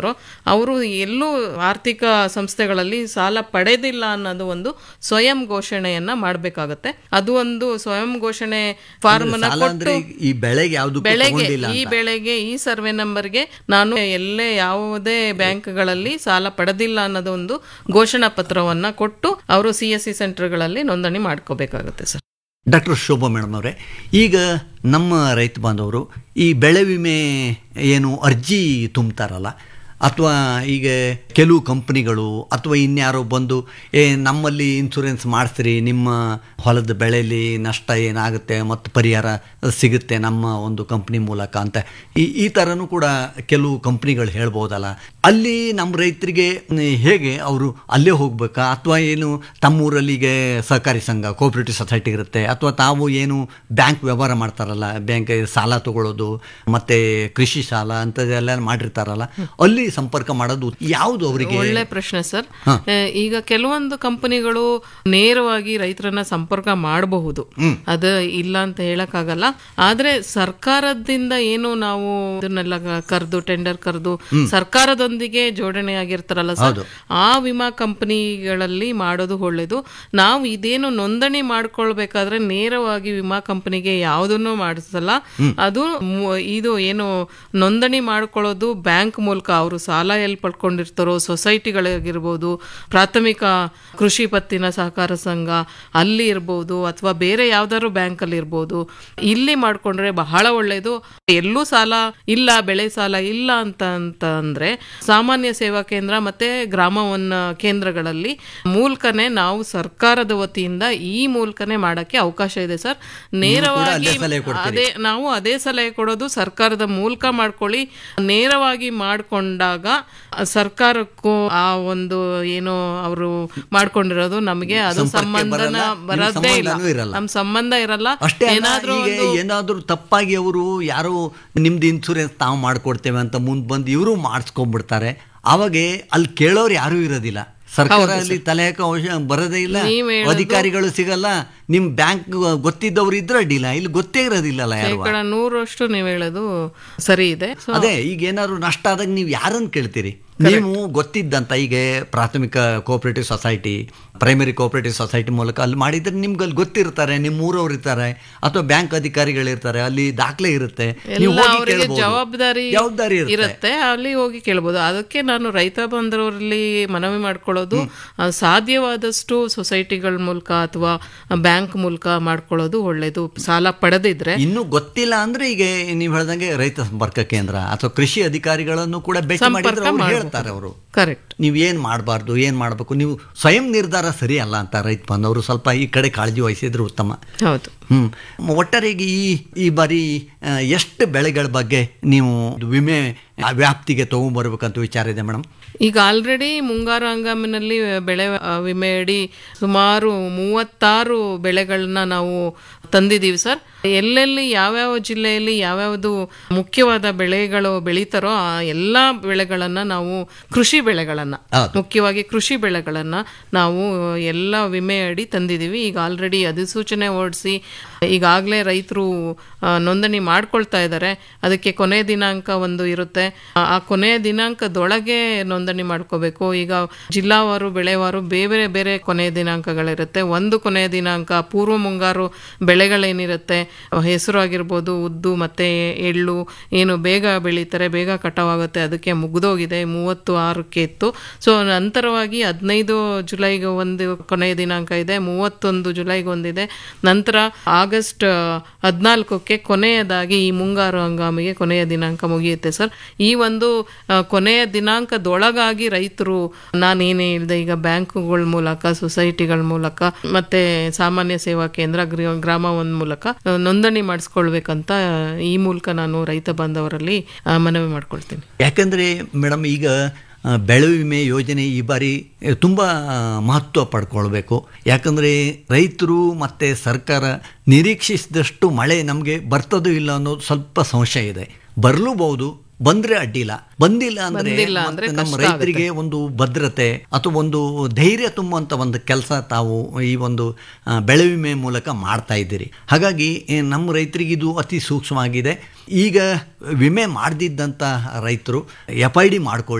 ಮಾಡ್ಕೊಂಡಿರ್ತಾರೋ ಅವರು ಎಲ್ಲೂ ಆರ್ಥಿಕ ಸಂಸ್ಥೆಗಳಲ್ಲಿ ಸಾಲ ಪಡೆದಿಲ್ಲ ಅನ್ನೋದು ಒಂದು ಸ್ವಯಂ ಘೋಷಣೆಯನ್ನ ಮಾಡಬೇಕಾಗತ್ತೆ ಅದು ಒಂದು ಸ್ವಯಂ ಘೋಷಣೆ ಫಾರ್ಮ್ ನ ಸಾಲ ಅಂದ್ರೆ ಕೊಟ್ಟು ಈ ಬೆಳೆಗೆ ಯಾವ್ದು ಬೆಳೆಗೆ ತಗೊಂಡಿಲ್ಲ ಈ ಅಂತ ಬೆಳೆಗೆ ಈ ಸರ್ವೆ ನಂಬರ್ಗೆ ನಾನು ಎಲ್ಲೇ ಯಾವುದೇ ಬ್ಯಾಂಕ್ಗಳಲ್ಲಿ ಸಾಲ ಪಡೆದಿಲ್ಲ ಅನ್ನೋದು ಒಂದು ಘೋಷಣಾ ಪತ್ರವನ್ನ ಕೊಟ್ಟು ಅವರು ಸಿ ಎಸ್ ಸಿ ಸೆಂಟರ್ಗಳಲ್ಲಿ ನೋಂದಣಿ ಮಾಡ್ಕೋಬೇಕಾಗುತ್ತೆ ಸರ್ ಡಾಕ್ಟರ್ ಶೋಭಾ ಮೇಡಮ್ ಅವರೇ ಈಗ ನಮ್ಮ ರೈತ ಬಾಂಧವರು ಈ ಬೆಳೆ ವಿಮೆ ಏನು ಅರ್ಜಿ ತುಂಬ್ತಾರಲ್ಲ ಅಥವಾ ಈಗ ಕೆಲವು ಕಂಪ್ನಿಗಳು ಅಥವಾ ಇನ್ಯಾರೋ ಬಂದು ಏ ನಮ್ಮಲ್ಲಿ ಇನ್ಸೂರೆನ್ಸ್ ಮಾಡಿಸ್ರಿ ನಿಮ್ಮ ಹೊಲದ ಬೆಳೆಯಲ್ಲಿ ನಷ್ಟ ಏನಾಗುತ್ತೆ ಮತ್ತು ಪರಿಹಾರ ಸಿಗುತ್ತೆ ನಮ್ಮ ಒಂದು ಕಂಪ್ನಿ ಮೂಲಕ ಅಂತ ಈ ಈ ಥರನೂ ಕೂಡ ಕೆಲವು ಕಂಪ್ನಿಗಳು ಹೇಳ್ಬೋದಲ್ಲ ಅಲ್ಲಿ ನಮ್ಮ ರೈತರಿಗೆ ಮ್, ಹೇಗೆ ಅವರು ಅಲ್ಲೇ ಹೋಗ್ಬೇಕಾ ಅಥವಾ ಏನು ತಮ್ಮೂರಲ್ಲಿಗೆ ಸಹಕಾರಿ ಸಂಘ ಕೋಆಪರೇಟಿವ್ ಸೊಸೈಟಿ ಇರುತ್ತೆ ಅಥವಾ ತಾವು ಏನು ಬ್ಯಾಂಕ್ ವ್ಯವಹಾರ ಮಾಡ್ತಾರಲ್ಲ ಬ್ಯಾಂಕ್ ಸಾಲ ತಗೊಳ್ಳೋದು ಮತ್ತೆ ಕೃಷಿ ಸಾಲ ಅಂಥದ್ದೆಲ್ಲ ಮಾಡಿರ್ತಾರಲ್ಲ ಅಲ್ಲಿ ಸಂಪರ್ಕ ಮಾಡೋದು ಯಾವುದು ಅವರಿಗೆ ಒಳ್ಳೆ ಪ್ರಶ್ನೆ ಸರ್ ಆ, ಈಗ ಕೆಲವೊಂದು ಕಂಪನಿಗಳು ನೇರವಾಗಿ ರೈತರನ್ನ ಸಂಪರ್ಕ ಮಾಡಬಹುದು ಅದು ಇಲ್ಲ ಅಂತ ಹೇಳಕ್ಕಾಗಲ್ಲ ಆದ್ರೆ ಸರ್ಕಾರದಿಂದ ಏನು ನಾವು ಇದನ್ನೆಲ್ಲ ಕರೆದು ಟೆಂಡರ್ ಕರೆದು ಸರ್ಕಾರದೊಂದಿಗೆ ಜೋಡಣೆ ಆಗಿರ್ತಾರಲ್ಲ ಸರ್ ಆ ವಿಮಾ ಕಂಪನಿಗಳಲ್ಲಿ ಮಾಡೋದು ಒಳ್ಳೇದು ನಾವು ಇದೇನು ನೋಂದಣಿ ಮಾಡ್ಕೊಳ್ಬೇಕಾದ್ರೆ ನೇರವಾಗಿ ವಿಮಾ ಕಂಪನಿಗೆ ಯಾವುದನ್ನು ಮಾಡಿಸಲ್ಲ ಅದು ಮು- ಇದು ಏನು ನೋಂದಣಿ ಮಾಡ್ಕೊಳ್ಳೋದು ಬ್ಯಾಂಕ್ ಮೂಲಕ ಅವರು ಸಾಲ ಎಲ್ಲಿ ಪಡ್ಕೊಂಡಿರ್ತಾರೋ ಸೊಸೈಟಿಗಳಿಗಿರ್ಬೋದು ಪ್ರಾಥಮಿಕ ಕೃಷಿ ಪತ್ತಿನ ಸಹಕಾರ ಸಂಘ ಅಲ್ಲಿ ಇರ್ಬೋದು ಅಥವಾ ಬೇರೆ ಯಾವ್ದಾದ್ರು ಬ್ಯಾಂಕ್ ಅಲ್ಲಿ ಇರ್ಬೋದು ಇಲ್ಲಿ ಮಾಡ್ಕೊಂಡ್ರೆ ಬಹಳ ಒಳ್ಳೇದು ಎಲ್ಲೂ ಸಾಲ ಇಲ್ಲ ಬೆಳೆ ಸಾಲ ಇಲ್ಲ ಅಂತ ಅಂತ ಅಂದ್ರೆ ಸಾಮಾನ್ಯ ಸೇವಾ ಕೇಂದ್ರ ಮತ್ತೆ ಗ್ರಾಮವನ್ನ ಕೇಂದ್ರಗಳಲ್ಲಿ ಮೂಲಕನೇ ನಾವು ಸರ್ಕಾರದ ವತಿಯಿಂದ ಈ ಮೂಲಕನೇ ಮಾಡಕ್ಕೆ ಅವಕಾಶ ಇದೆ ಸರ್ ನೇರವಾಗಿ ಅಲ್ಲೇ ಸಲಹೆ ಕೊಡ್ತೀರಿ. ಅದೇ ನಾವು ಅದೇ ಸಲಹೆ ಕೊಡೋದು ಸರ್ಕಾರದ ಮೂಲಕ ಮಾಡ್ಕೊಳ್ಳಿ ನೇರವಾಗಿ ಮಾಡ್ಕೊಂಡಾಗ ಸರ್ಕಾರಕ್ಕೂ ಆ ಒಂದು ಏನು ಅವರು ಮಾಡ್ಕೊಂಡಿರೋದು ನಮಗೆ ಅದು ಸಂಪರ್ಕ ಸಂಬಂಧನ ಬರಲ್ಲ, ನಿಮ್ಮ ಬರದೇ ಇಲ್ಲ ಸಂಬಂಧನೂ ಇರಲ್ಲ. ನಮ್ ಸಂಬಂಧ ಇರಲ್ಲ ಅಷ್ಟೇ ಅಲ್ಲ, ಏನಾದ್ರೂ ಈಗ ಒಂದು ಏನಾದ್ರೂ ತಪ್ಪಾಗಿ ಅವರು ಯಾರೋ ನಿಮ್ದು ಇನ್ಸೂರೆನ್ಸ್ ತಾವು ಮಾಡ್ಕೊಡ್ತೇವೆ ಅಂತ ಮುಂದೆ ಬಂದು ಇವರು ಮಾಡಿಸ್ಕೊಂಡ್ಬಿಡ್ತಾರೆ ಅವಾಗೆ ಅಲ್ಲಿ ಕೇಳೋರು ಯಾರೂ ಇರೋದಿಲ್ಲ ಸರ್ಕಾರ ಅಲ್ಲಿ ತಲೆ ಹಾಕೋ ಅವಶ್ಯ ಬರೋದೇ ಇಲ್ಲ ನೀವ್ ಹೇಳೋದು- ಅಧಿಕಾರಿಗಳು ಸಿಗಲ್ಲ ನಿಮ್ ಬ್ಯಾಂಕ್ ಗೊತ್ತಿದ್ದವ್ರು ಇದ್ರೆ ಅಡ್ಡಿಲ್ಲ ಇಲ್ಲಿ ಗೊತ್ತೇ ಇರೋದಿಲ್ಲಲ್ಲ ಯಾರು ಶೇಕಡ ನೂರಷ್ಟು ನೀವು ಹೇಳೋದು ಸರಿ ಇದೆ ಸೊ ಅದೇ ಈಗ ಏನಾದ್ರು ನಷ್ಟ ಆದಾಗ ನೀವು ಯಾರನ್ನು ಕೇಳ್ತೀರಿ ನೀವು ಗೊತ್ತಿದ್ದಂತ ಈಗ ಪ್ರಾಥಮಿಕ cooperative society primary cooperative society ಮೂಲಕ ಅಲ್ಲಿ ಮಾಡಿದ್ರೆ ನಿಮ್ಗೆ ಅಲ್ಲಿ ಗೊತ್ತಿರ್ತಾರೆ ನಿಮ್ಮ ಊರವ್ರು ಇರ್ತಾರೆ ಅಥವಾ ಬ್ಯಾಂಕ್ ಅಧಿಕಾರಿಗಳಿರ್ತಾರೆ ಅಲ್ಲಿ ದಾಖಲೆ ಇರುತ್ತೆ ನೀವು ಎಲ್ಲ ಹೋಗಿ ಅವರಿಗೆ ಕೇಳ್ಬೋದು. ಜವಾಬ್ದಾರಿ ಜವಾಬ್ದಾರಿ ಇರುತ್ತೆ ಇರುತ್ತೆ ಅಲ್ಲಿ ಹೋಗಿ ಕೇಳ್ಬೋದು ಅದಕ್ಕೆ ನಾನು ರೈತ ಬಂದವರಲ್ಲಿ ಮನವಿ ಮಾಡ್ಕೊಳ್ಳೋದು ಆ, ಸಾಧ್ಯವಾದಷ್ಟು ಸೊಸೈಟಿಗಳ ಮೂಲಕ ಅಥವಾ ಬ್ಯಾಂಕ್ ಮೂಲಕ ಮಾಡ್ಕೊಳ್ಳೋದು ಒಳ್ಳೇದು ಸಾಲ ಪಡೆದಿದ್ರೆ ಇನ್ನು ಗೊತ್ತಿಲ್ಲ ಅಂದ್ರೆ ಈಗ ನೀವು ಹೇಳ್ದಂಗೆ ರೈತ ಸಂಪರ್ಕ ಕೇಂದ್ರ ಅಥವಾ ಕೃಷಿ ಅಧಿಕಾರಿಗಳನ್ನು ಕೂಡ ಭೇಟಿ ಮಾಡಿದ್ರೆ ಅವ್ರು ಹೇಳ್ತಾರೆ ಅವರು ಕರೆಕ್ಟ್ ನೀವು ಏನು ಮಾಡಬಾರ್ದು ಏನು ಮಾಡಬೇಕು ನೀವು ಸ್ವಯಂ ನಿರ್ಧಾರ ಸರಿ ಅಲ್ಲ ಅಂತ ರೈತ ಬಂದವರು ಸ್ವಲ್ಪ ಈ ಕಡೆ ಕಾಳಜಿ ವಹಿಸಿದ್ರೆ ಉತ್ತಮ ಹೌದು ಹ್ಮ್ ಒಟ್ಟಾರೆಯಾಗಿ ಈ ಈ ಬಾರಿ ಆ, ಎಷ್ಟು ಬೆಳೆಗಳ ಬಗ್ಗೆ ನೀವು ವಿಮೆ ಆ, ವ್ಯಾಪ್ತಿಗೆ ತಗೊಂಡ್ಬರ್ಬೇಕಂತ ವಿಚಾರ ಇದೆ ಮೇಡಮ್ ಈಗ ಆಲ್ರೆಡಿ ಮುಂಗಾರು ಹಂಗಾಮಿನಲ್ಲಿ ಬೆಳೆ ಆ, ವಿಮೆಯಡಿ ಸುಮಾರು ಮೂವತ್ತಾರು ಬೆಳೆಗಳನ್ನ ನಾವು ತಂದಿದ್ದೀವಿ ಸರ್ ಎಲ್ಲೆಲ್ಲಿ ಯಾವ್ಯಾವ ಜಿಲ್ಲೆಯಲ್ಲಿ ಯಾವ್ಯಾವುದು ಮುಖ್ಯವಾದ ಬೆಳೆಗಳು ಬೆಳೀತಾರೋ ಆ ಎಲ್ಲ ಬೆಳೆಗಳನ್ನ ನಾವು ಕೃಷಿ ಬೆಳೆಗಳನ್ನ ಹೌದು. ಮುಖ್ಯವಾಗಿ ಕೃಷಿ ಬೆಳೆಗಳನ್ನ ನಾವು ಎಲ್ಲ ವಿಮೆ ಅಡಿ ತಂದಿದ್ದೀವಿ ಈಗ ಆಲ್ರೆಡಿ ಅಧಿಸೂಚನೆ ಹೊರಡಿಸಿ ಈಗಾಗಲೇ ರೈತರು ನೋಂದಣಿ ಮಾಡ್ಕೊಳ್ತಾ ಇದ್ದಾರೆ ಅದಕ್ಕೆ ಕೊನೆಯ ದಿನಾಂಕ ಒಂದು ಇರುತ್ತೆ ಆ- ಆ ಕೊನೆಯ ದಿನಾಂಕದೊಳಗೆ ನೋಂದಣಿ ಮಾಡ್ಕೋಬೇಕು ಈಗ ಜಿಲ್ಲಾವಾರು ಬೆಳೆವಾರು ಬೇರೆ ಬೇರೆ ಕೊನೆಯ ದಿನಾಂಕಗಳಿರುತ್ತೆ ಒಂದು ಕೊನೆಯ ದಿನಾಂಕ ಪೂರ್ವ ಮುಂಗಾರು ಬೆಳೆಗಳೇನಿರುತ್ತೆ ಹೆಸರು ಆಗಿರ್ಬೋದು ಉದ್ದು ಮತ್ತೆ ಎಳ್ಳು ಏನು ಬೇಗ ಬೆಳೀತಾರೆ ಬೇಗ ಕಟಾವಾಗುತ್ತೆ ಅದಕ್ಕೆ ಮುಗ್ದೋಗಿದೆ ಮೂವತ್ತು ಆರಕ್ಕೆ ಇತ್ತು ಸೊ ನಂತರವಾಗಿ ಹದಿನೈದು ಜುಲೈಗೆ ಒಂದು ಕೊನೆಯ ದಿನಾಂಕ ಇದೆ ಮೂವತ್ತೊಂದು ಜುಲೈಗೆ ಒಂದಿದೆ ನಂತರ ಆಗಸ್ಟ್ ಹದಿನಾಲ್ಕಕ್ಕೆ ಕೊನೆಯದಾಗಿ ಈ ಮುಂಗಾರು ಹಂಗಾಮಿಗೆ ಕೊನೆಯ ದಿನಾಂಕ ಮುಗಿಯುತ್ತೆ ಸರ್ ಈ ಒಂದು ಆ, ಕೊನೆಯ ದಿನಾಂಕದೊಳಗಾಗಿ ರೈತರು ನಾನೇನೇ ಹೇಳಿದೆ ಈಗ ಬ್ಯಾಂಕುಗಳ ಮೂಲಕ ಸೊಸೈಟಿಗಳ ಮೂಲಕ ಮತ್ತೆ ಸಾಮಾನ್ಯ ಸೇವಾ ಕೇಂದ್ರ ಗ್ರ- ಗ್ರಾಮ ಒಂದ್ ಮೂಲಕ ಆ, ನೋಂದಣಿ ಮಾಡಿಸ್ಕೊಳ್ಬೇಕಂತ ಈ ಮೂಲಕ ನಾನು ರೈತ ಬಾಂಧವರಲ್ಲಿ ಆ, ಮನವಿ ಮಾಡ್ಕೊಳ್ತೀನಿ ಯಾಕಂದರೆ ಮೇಡಮ್ ಈಗ ಆ, ಬೆಳೆ ವಿಮೆ ಯೋಜನೆ ಈ ಬಾರಿ ತುಂಬ ಮಹತ್ವ ಪಡ್ಕೊಳ್ಬೇಕು ಯಾಕಂದರೆ ರೈತರು ಮತ್ತು ಸರ್ಕಾರ ನಿರೀಕ್ಷಿಸಿದಷ್ಟು ಮಳೆ ನಮಗೆ ಬರ್ತದೋ ಇಲ್ಲ ಅನ್ನೋದು ಸ್ವಲ್ಪ ಸಂಶಯ ಇದೆ ಬರಲೂಬಹುದು ಬಂದ್ರೆ ಅಡ್ಡಿಲ್ಲ ಬಂದಿಲ್ಲ ಅಂದ್ರೆ ಬಂದಿಲ್ಲ ಅಂದ್ರೆ ಮತ್ತೆ ನಮ್ಮ ಕಷ್ಟ ರೈತರಿಗೆ ಒಂದು ಭದ್ರತೆ ಅಥವಾ ಒಂದು ಧೈರ್ಯ ತುಂಬುವಂಥ ಒಂದು ಕೆಲಸ ತಾವು ಈ ಒಂದು ಆ, ಬೆಳೆ ವಿಮೆ ಮೂಲಕ ಮಾಡ್ತಾ ಇದ್ದೀರಿ ಹಾಗಾಗಿ ಏ, ನಮ್ಮ ರೈತರಿಗೆ ಇದು ಅತಿ ಸೂಕ್ಷ್ಮವಾಗಿದೆ ಈಗ ವಿಮೆ ಮಾಡದಿದ್ದಂಥ ರೈತರು ಎಫ್ ಐ ಡಿ ಮಾಡ್ಕೊಳ್ಳಿ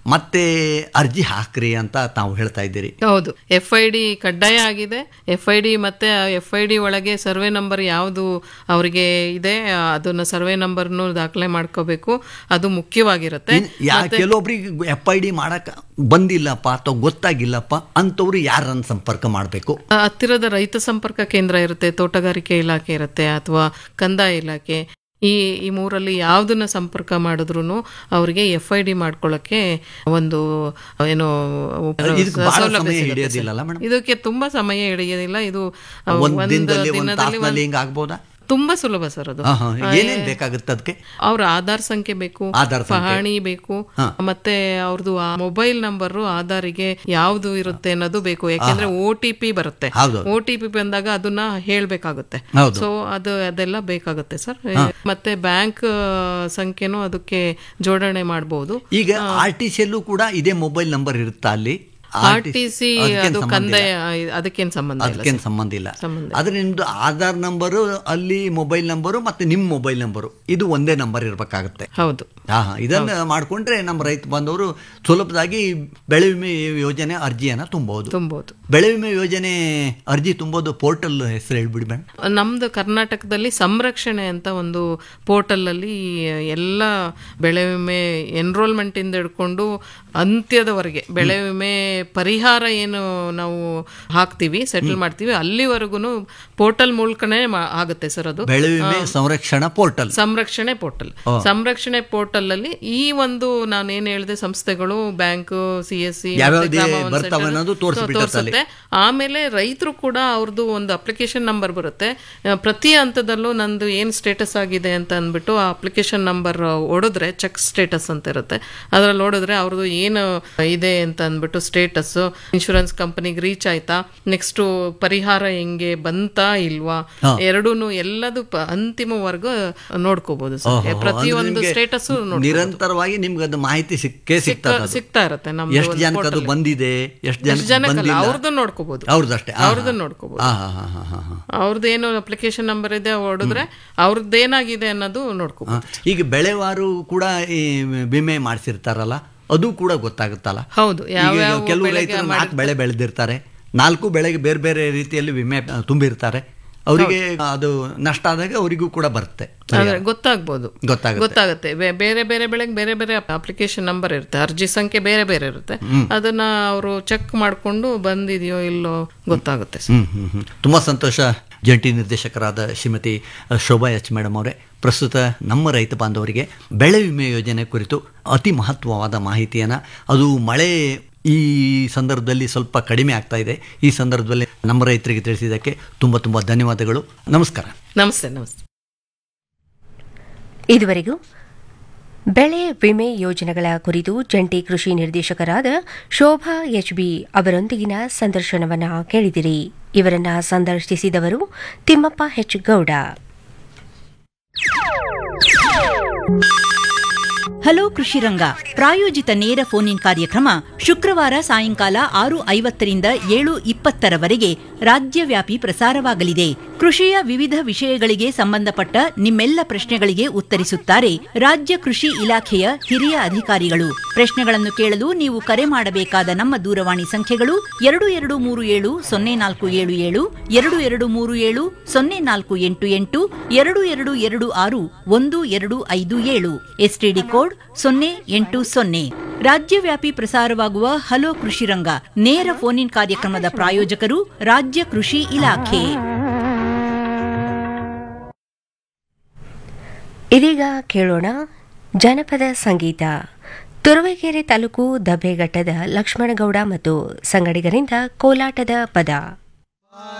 ಮತ್ತೆ ಅರ್ಜಿ ಹಾಕ್ರಿ ಅಂತ ತಾವು ಹೇಳ್ತಾ ಇದ್ದೀರಿ ಹೌದು ಎಫ್ ಐ ಡಿ ಕಡ್ಡಾಯ ಆಗಿದೆ ಎಫ್ ಐ ಡಿ ಮತ್ತೆ ಎಫ್ ಐ ಡಿ ಒಳಗೆ ಸರ್ವೆ ನಂಬರ್ ಯಾವುದು ಅವರಿಗೆ ಇದೆ ಅದನ್ನ ಸರ್ವೆ ನಂಬರ್ನು ದಾಖಲೆ ಮಾಡ್ಕೋಬೇಕು ಅದು ಮುಖ್ಯವಾಗಿರುತ್ತೆ ಯಾ ಕೆಲವೊಬ್ರಿಗೆ ಎಫ್ ಐ ಡಿ ಮಾಡಕ್ ಬಂದಿಲ್ಲಪ್ಪ ಅಥವಾ ಗೊತ್ತಾಗಿಲ್ಲಪ್ಪ ಅಂಥವ್ರು ಯಾರನ್ನ ಸಂಪರ್ಕ ಮಾಡಬೇಕು ಆ, ಹತ್ತಿರದ ರೈತ ಸಂಪರ್ಕ ಕೇಂದ್ರ ಇರುತ್ತೆ ತೋಟಗಾರಿಕೆ ಇಲಾಖೆ ಇರುತ್ತೆ ಅಥವಾ ಕಂದಾಯ ಇಲಾಖೆ ಈ ಈ ಮೂರಲ್ಲಿ ಯಾವುದನ್ನ ಸಂಪರ್ಕ ಮಾಡಿದ್ರು ಅವರಿಗೆ ಎಫ್ ಐ ಡಿ ಮಾಡ್ಕೊಳ್ಳೋಕೆ ಒಂದು ಏನು ಇದಕ್ಕೆ ಬಹಳ ಸೌಲಭ್ಯ ಸಮಯ ಸಿಗುತ್ತೆ ಹಿಡಿಯೋದಿಲ್ಲಲ್ಲ ಸರ್. ಮೇಡಮ್ ಇದಕ್ಕೆ ತುಂಬಾ ಸಮಯ ಹಿಡಿಯೋದಿಲ್ಲ ಇದು ಆ, ಒಂದ್ ಒಂದು ದಿನದಲ್ಲಿ ಒಂದ್ ದಿನದಲ್ಲಿ ತಾಸಿನಲ್ಲಿ ಹಿಂಗ ಆಗ್ಬೋದಾ ತುಂಬಾ ಸುಲಭ ಸರ್ ಅದು ಹಾ, ಹಾ. ಏನೇನ್ ಬೇಕಾಗುತ್ತೆ ಅದಕ್ಕೆ ಅವ್ರ ಆಧಾರ್ ಸಂಖ್ಯೆ ಬೇಕು ಆಧಾರ್ ಸಂಖ್ಯೆ. ಪಹಣಿ ಬೇಕು ಹಾ. ಮತ್ತೆ ಅವ್ರದ್ದು ಮೊಬೈಲ್ ನಂಬರ್ ಆಧಾರಿಗೆ ಯಾವ್ದು ಇರುತ್ತೆ ಅನ್ನೋದು ಬೇಕು ಯಾಕೆಂದ್ರೆ ಓ ಟಿ ಪಿ ಬರುತ್ತೆ ಹೌದು. ಓ ಟಿ ಪಿ ಬಂದಾಗ ಅದನ್ನ ಹೇಳ್ಬೇಕಾಗುತ್ತೆ ಹೌದು. ಸೊ ಅದು ಅದೆಲ್ಲ ಬೇಕಾಗುತ್ತೆ ಸರ್ ಮತ್ತೆ ಬ್ಯಾಂಕ್ ಸಂಖ್ಯೆನೂ ಅದಕ್ಕೆ ಜೋಡಣೆ ಮಾಡಬಹುದು ಈಗ ಆರ್ ಟಿ ಸಿಯಲ್ಲೂ ಕೂಡ ಇದೇ ಮೊಬೈಲ್ ನಂಬರ್ ಇರುತ್ತಾ ಅಲ್ಲಿ ಆರ್ ಟಿ ಸಿ ಅದು ಕಂದಾಯ ಅದಕ್ಕೇನ್ ಸಂಬಂಧ ಇಲ್ಲ ಅದಕ್ಕೇನು ಸಂಬಂಧ ಇಲ್ಲ ಸಂಬಂಧ ಆದ್ರೆ ನಿಮ್ದು ಆಧಾರ್ ನಂಬರು ಅಲ್ಲಿ ಮೊಬೈಲ್ ನಂಬರು ಮತ್ತೆ ನಿಮ್ಮ ಮೊಬೈಲ್ ನಂಬರು ಇದು ಒಂದೇ ನಂಬರ್ ಇರಬೇಕಾಗುತ್ತೆ ಹೌದು ಹಾ ಹಾ ಇದನ್ನ ಮಾಡ್ಕೊಂಡ್ರೆ ನಮ್ಮ ರೈತ ಬಾಂಧವರು ಸುಲಭದಾಗಿ ಬೆಳೆ ವಿಮೆ ಯೋಜನೆ ಅರ್ಜಿಯನ್ನ ತುಂಬಬಹುದು ತುಂಬಬಹುದು ಬೆಳೆ ವಿಮೆ ಯೋಜನೆ ಅರ್ಜಿ ತುಂಬೋದು ಪೋರ್ಟಲ್ ಹೆಸರು ಹೇಳ್ಬಿಡಿ ಮೇಡಮ್ ನಮ್ದು ಕರ್ನಾಟಕದಲ್ಲಿ ಸಂರಕ್ಷಣೆ ಅಂತ ಒಂದು ಪೋರ್ಟಲ್ ಅಲ್ಲಿ ಎಲ್ಲ ಬೆಳೆ ವಿಮೆ ಎನ್ರೋಲ್ಮೆಂಟ್ ಇಂದ ಹಿಡ್ಕೊಂಡು ಅಂತ್ಯದವರೆಗೆ ಬೆಳೆ ವಿಮೆ ಪರಿಹಾರ ಏನು ನಾವು ಹಾಕ್ತಿವಿ ಸೆಟಲ್ ಮಾಡ್ತೀವಿ ಅಲ್ಲಿವರೆಗೂ ಪೋರ್ಟಲ್ ಮೂಲಕನೇ ಮಾ- ಆಗುತ್ತೆ ಸರ್ ಅದು ಬೆಳೆ ವಿಮೆ ಸಂರಕ್ಷಣಾ ಪೋರ್ಟಲ್ ಸಂರಕ್ಷಣೆ ಪೋರ್ಟಲ್ ಸಂರಕ್ಷಣೆ ಪೋರ್ಟಲ್ ಅಲ್ಲಿ ಈ ಒಂದು ನಾನು ಏನ್ ಹೇಳಿದೆ ಸಂಸ್ಥೆಗಳು ಬ್ಯಾಂಕ್ ಸಿ ಎಸ್ ಸಿ ಯಾವ್ಯಾವ್ದೇ ಬರ್ತಾವೆ ಅನ್ನೋದು ತೋರಿಸ್ಬಿಟ್ಟಿರ್ತಾರೆ ಅಲ್ಲಿ. ಆಮೇಲೆ ರೈತರು ಕೂಡ ಅವ್ರದ್ದು ಒಂದು ಅಪ್ಲಿಕೇಶನ್ ನಂಬರ್ ಬರುತ್ತೆ ಆ, ಪ್ರತಿ ಹಂತದಲ್ಲೂ ನಂದು ಏನ್ ಸ್ಟೇಟಸ್ ಆಗಿದೆ ಅಂತ ಅಂದ್ಬಿಟ್ಟು ಆ ಅಪ್ಲಿಕೇಶನ್ ನಂಬರ್ ಹೊಡೆದ್ರೆ ಚೆಕ್ ಸ್ಟೇಟಸ್ ಅಂತ ಇರುತ್ತೆ ಅದ್ರಲ್ಲಿ ಹೊಡೆದ್ರೆ ಅವ್ರದ್ದು ಏನು ಇದೆ ಅಂತ ಅಂದ್ಬಿಟ್ಟು ಸ್ಟೇಟಸ್ ಇನ್ಶೂರೆನ್ಸ್ ಕಂಪನಿಗೆ ರೀಚ್ ಆಯ್ತಾ ನೆಕ್ಸ್ಟ್ ಪರಿಹಾರ ಹೆಂಗೆ ಬಂತಾ ಇಲ್ವಾ ಎರಡೂನು ಎಲ್ಲದು ಪ- ಅಂತಿಮವರೆಗೂ ನೋಡ್ಕೋಬಹುದು ಸರ್ ಪ್ರತಿಯೊಂದು ಸ್ಟೇಟಸ್ ನಿರಂತರವಾಗಿ ನಿಮ್ಗೆ ಅದು ಮಾಹಿತಿ ಸಿಕ್ಕೇ ಸಿಗ್ತದೆ ಅದು. ಸಿಗ್ತಾ ಇರುತ್ತೆ ನಮ್ದು ಎಷ್ಟು ಜನಕ್ಕೆ ಅದು ಬಂದಿದೆ ಎಷ್ಟು ಜನ ಜನಕ್ಕಲ್ಲ ಬಂದಿಲ್ಲ ಅವ್ರದ್ದು ನೋಡ್ಕೋಬಹುದು ಅವ್ರದ್ದಷ್ಟೇ ಅವ್ರದ್ದು ನೋಡ್ಕೋಬಹುದು ಹಾ ಹಾ ಹಾ ಹಾ ಹಾ ಹಾ ಅವ್ರದ್ದು ಏನು ಅಪ್ಲಿಕೇಶನ್ ನಂಬರ್ ಇದೆ ಹೊಡೆದ್ರೆ ಅವ್ರದ್ದು ಏನಾಗಿದೆ ಅನ್ನೋದು ನೋಡ್ಕೋಬಹುದು ಹಾ. ಈಗ ಬೆಳೆವಾರು ಕೂಡ ಈ ವಿಮೆ ಮಾಡಿಸಿರ್ತಾರಲ್ಲ ಅದು ಕೂಡ ಗೊತ್ತಾಗುತ್ತಲ್ಲ ಹೌದು ಈಗ ಯಾವ ಕೆಲವು ರೈತರು ನಾಲ್ಕು ಬೆಳೆ ಬೆಳೆದಿರ್ತಾರೆ ನಾಲ್ಕು ಬೆಳೆಗೆ ಬೇರೆ ಬೇರೆ ರೀತಿಯಲ್ಲಿ ವಿಮೆ ಆ, ತುಂಬಿರ್ತಾರೆ ಅವರಿಗೆ ಅದು ನಷ್ಟ ಆದಾಗ ಅವರಿಗೂ ಕೂಡ ಬರುತ್ತೆ ಅಂದ್ರೆ ಗೊತ್ತಾಗ್ಬೋದು ಗೊತ್ತಾಗುತ್ತೆ ಗೊತ್ತಾಗುತ್ತೆ ಬೇ- ಬೇರೆ ಬೇರೆ ಬೆಳೆಗೆ ಬೇರೆ ಬೇರೆ ಅಪ್ಲಿಕೇಶನ್ ನಂಬರ್ ಇರುತ್ತೆ ಅರ್ಜಿ ಸಂಖ್ಯೆ ಬೇರೆ ಬೇರೆ ಇರುತ್ತೆ ಅದನ್ನ ಅವರು ಚೆಕ್ ಮಾಡ್ಕೊಂಡು ಬಂದಿದೆಯೋ ಇಲ್ಲೋ ಗೊತ್ತಾಗುತ್ತೆ ಸರ್. ಹ್ಮ್ ಹ್ಮ್ ಹ್ಮ್ ತುಂಬಾ ಸಂತೋಷ ಜಂಟಿ ನಿರ್ದೇಶಕರಾದ ಶ್ರೀಮತಿ ಶೋಭಾ ಎಚ್ ಮೇಡಮ್ ಅವರೇ ಪ್ರಸ್ತುತ ನಮ್ಮ ರೈತ ಬಾಂಧವರಿಗೆ ಬೆಳೆ ವಿಮೆ ಯೋಜನೆ ಕುರಿತು ಅತಿ ಮಹತ್ವವಾದ ಮಾಹಿತಿಯನ್ನು ಅದು ಮಳೆ ಈ ಸಂದರ್ಭದಲ್ಲಿ ಸ್ವಲ್ಪ ಕಡಿಮೆ ಆಗ್ತಾ ಇದೆ ಈ ಸಂದರ್ಭದಲ್ಲಿ ನಮ್ಮ ರೈತರಿಗೆ ತಿಳಿಸಿದ್ದಕ್ಕೆ ತುಂಬ ತುಂಬ ಧನ್ಯವಾದಗಳು ನಮಸ್ಕಾರ ನಮಸ್ತೆ ನಮಸ್ತೆ ಇದುವರೆಗೂ ಬೆಳೆ ವಿಮೆ ಯೋಜನೆಗಳ ಕುರಿತು ಜಂಟಿ ಕೃಷಿ ನಿರ್ದೇಶಕರಾದ ಶೋಭಾ ಎಚ್ಬಿ ಅವರೊಂದಿಗಿನ ಸಂದರ್ಶನವನ್ನ ಕೇಳಿದಿರಿ ಇವರನ್ನ ಸಂದರ್ಶಿಸಿದವರು ತಿಮ್ಮಪ್ಪ ಹೆಚ್ ಗೌಡ ಹಲೋ ಕೃಷಿರಂಗ ಪ್ರಾಯೋಜಿತ ನೇರ ಫೋನ್ ಇನ್ ಕಾರ್ಯಕ್ರಮ ಶುಕ್ರವಾರ ಸಾಯಂಕಾಲ ಆರು ಐವತ್ತರಿಂದ ಏಳು ಇಪ್ಪತ್ತರವರೆಗೆ ರಾಜ್ಯವ್ಯಾಪಿ ಪ್ರಸಾರವಾಗಲಿದೆ ಕೃಷಿಯ ವಿವಿಧ ವಿಷಯಗಳಿಗೆ ಸಂಬಂಧಪಟ್ಟ ನಿಮ್ಮೆಲ್ಲ ಪ್ರಶ್ನೆಗಳಿಗೆ ಉತ್ತರಿಸುತ್ತಾರೆ ರಾಜ್ಯ ಕೃಷಿ ಇಲಾಖೆಯ ಹಿರಿಯ ಅಧಿಕಾರಿಗಳು ಪ್ರಶ್ನೆಗಳನ್ನು ಕೇಳಲು ನೀವು ಕರೆ ಮಾಡಬೇಕಾದ ನಮ್ಮ ದೂರವಾಣಿ ಸಂಖ್ಯೆಗಳು ಎರಡು ಎರಡು ಮೂರು ಏಳು ಸೊನ್ನೆ ನಾಲ್ಕು ಏಳು ಏಳು ಎರಡು ಎರಡು ಮೂರು ಏಳು ಸೊನ್ನೆ ನಾಲ್ಕು ಎಂಟು ಎಂಟು ಎರಡು ಎರಡು ಎರಡು ಆರು ಒಂದು ಎರಡು ಐದು ಏಳು ಎಸ್ಟಿಡಿ ಕೋಡ್ ಸೊನ್ನೆ ಎಂಟು ಸೊನ್ನೆ ರಾಜ್ಯವ್ಯಾಪಿ ಪ್ರಸಾರವಾಗುವ ಹಲೋ ಕೃಷಿ ರಂಗ ನೇರ ಫೋನ್ ಇನ್ ಕಾರ್ಯಕ್ರಮದ ಪ್ರಾಯೋಜಕರು ರಾಜ್ಯ ಕೃಷಿ ಇಲಾಖೆ ಇದೀಗ ಕೇಳೋಣ ಜನಪದ ಸಂಗೀತ ತುರುವೇಕೆರೆ ತಾಲೂಕು ದಬ್ಬೆಘಟ್ಟದ ಲಕ್ಷ್ಮಣಗೌಡ ಮತ್ತು ಸಂಗಡಿಗರಿಂದ ಕೋಲಾಟದ ಪದ